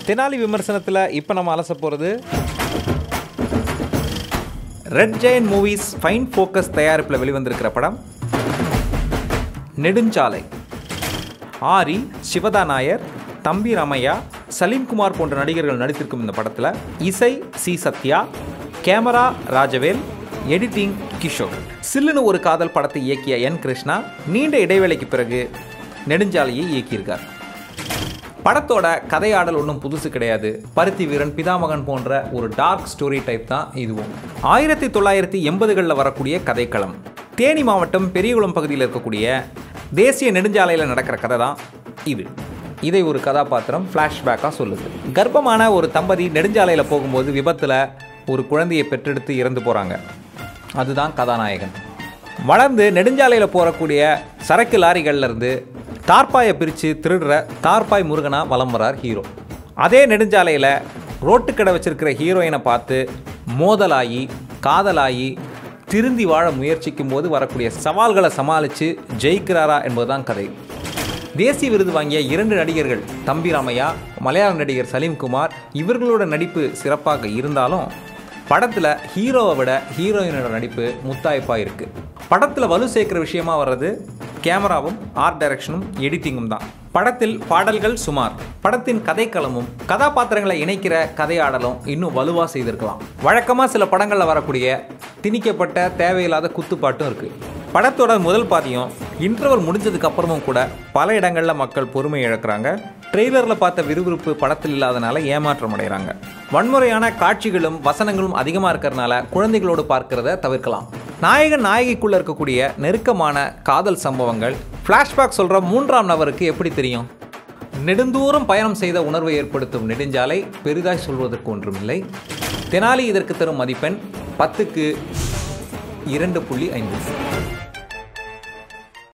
தெனாலி விமர்சனத்தில் இப்போ நம்ம அலச போகிறது red giant movies fine focus தயாரிப்பில் வெளிவந்திருக்கிற படம் நெடுஞ்சாலை ஆரி சிவதா நாயர் தம்பி ராமையா சலீம்குமார் போன்ற நடிகர்கள் நடித்திருக்கும் இந்த படத்தில் இசை C Sathya camera Rajavel editing Kishore சில்லுன்னு ஒரு காதல் படத்தை இயக்கிய என் கிருஷ்ணா நீண்ட இடைவேளைக்கு பிறகு நெடுஞ்சாலையை இயக்கியிருக்கார் படத்தோட கதையாடல் ஒன்றும் புதுசு கிடையாது பருத்தி வீரன் பிதாமகன் போன்ற ஒரு டார்க் ஸ்டோரி டைப் தான் இதுவும் ஆயிரத்தி தொள்ளாயிரத்தி எண்பதுகளில் வரக்கூடிய கதைக்களம் தேனி மாவட்டம் பெரியகுளம் பகுதியில் இருக்கக்கூடிய தேசிய நெடுஞ்சாலையில் நடக்கிற கதை தான் இது இதை ஒரு கதாபாத்திரம் ஃப்ளாஷ்பேக்காக சொல்லுது கர்ப்பமான ஒரு தம்பதி நெடுஞ்சாலையில் போகும்போது விபத்தில் ஒரு குழந்தையை பெற்றெடுத்து இறந்து போகிறாங்க அதுதான் கதாநாயகன் வளர்ந்து நெடுஞ்சாலையில் போகக்கூடிய சரக்கு லாரிகள்ல இருந்து தார்பாயை பிரித்து திருடுற தார்பாய் முருகனா வலம் வரார் ஹீரோ அதே நெடுஞ்சாலையில் ரோட்டுக்கடை வச்சிருக்கிற ஹீரோயினை பார்த்து மோதலாகி காதலாகி திருந்தி வாழ முயற்சிக்கும் போது வரக்கூடிய சவால்களை சமாளித்து ஜெயிக்கிறாரா என்பதுதான் கதை தேசிய விருது வாங்கிய இரண்டு நடிகர்கள் தம்பி ராமையா மலையாள நடிகர் சலீம்குமார் இவர்களோட நடிப்பு சிறப்பாக இருந்தாலும் படத்தில் ஹீரோவை விட ஹீரோயினோட நடிப்பு முத்தாய்ப்பாக இருக்குது படத்தில் வலு சேர்க்குற விஷயமா வர்றது கேமராவும் ஆர்ட் டைரக்ஷனும் எடிட்டிங்கும் தான் படத்தில் பாடல்கள் சுமார் படத்தின் கதைக்களமும் கதாபாத்திரங்களை இணைக்கிற கதையாடலும் இன்னும் வலுவாக செய்திருக்கலாம் வழக்கமாக சில படங்களில் வரக்கூடிய திணிக்கப்பட்ட தேவையில்லாத குத்துப்பாட்டும் இருக்குது படத்தோட முதல் பாதியும் இன்டர்வல் முடிஞ்சதுக்கு அப்புறமும் கூட பல இடங்களில் மக்கள் பொறுமை இழக்கிறாங்க ட்ரெய்லரில் பார்த்த விறுவிறுப்பு படத்தில் இல்லாதனால ஏமாற்றம் அடைகிறாங்க வன்முறையான காட்சிகளும் வசனங்களும் அதிகமாக இருக்கிறதுனால குழந்தைகளோடு பார்க்கிறத தவிர்க்கலாம் நாயகன் நாயகிக்குள்ள இருக்கக்கூடிய நெருக்கமான காதல் சம்பவங்கள் ஃப்ளாஷ்பேக் சொல்கிற மூன்றாம் நபருக்கு எப்படி தெரியும் நெடுந்தூரம் பயணம் செய்த உணர்வை ஏற்படுத்தும் நெடுஞ்சாலை பெரிதாய் சொல்வதற்கு ஒன்றுமில்லை தெனாலி இதற்கு தரும் மதிப்பெண் பத்துக்கு இரண்டு புள்ளி ஐந்து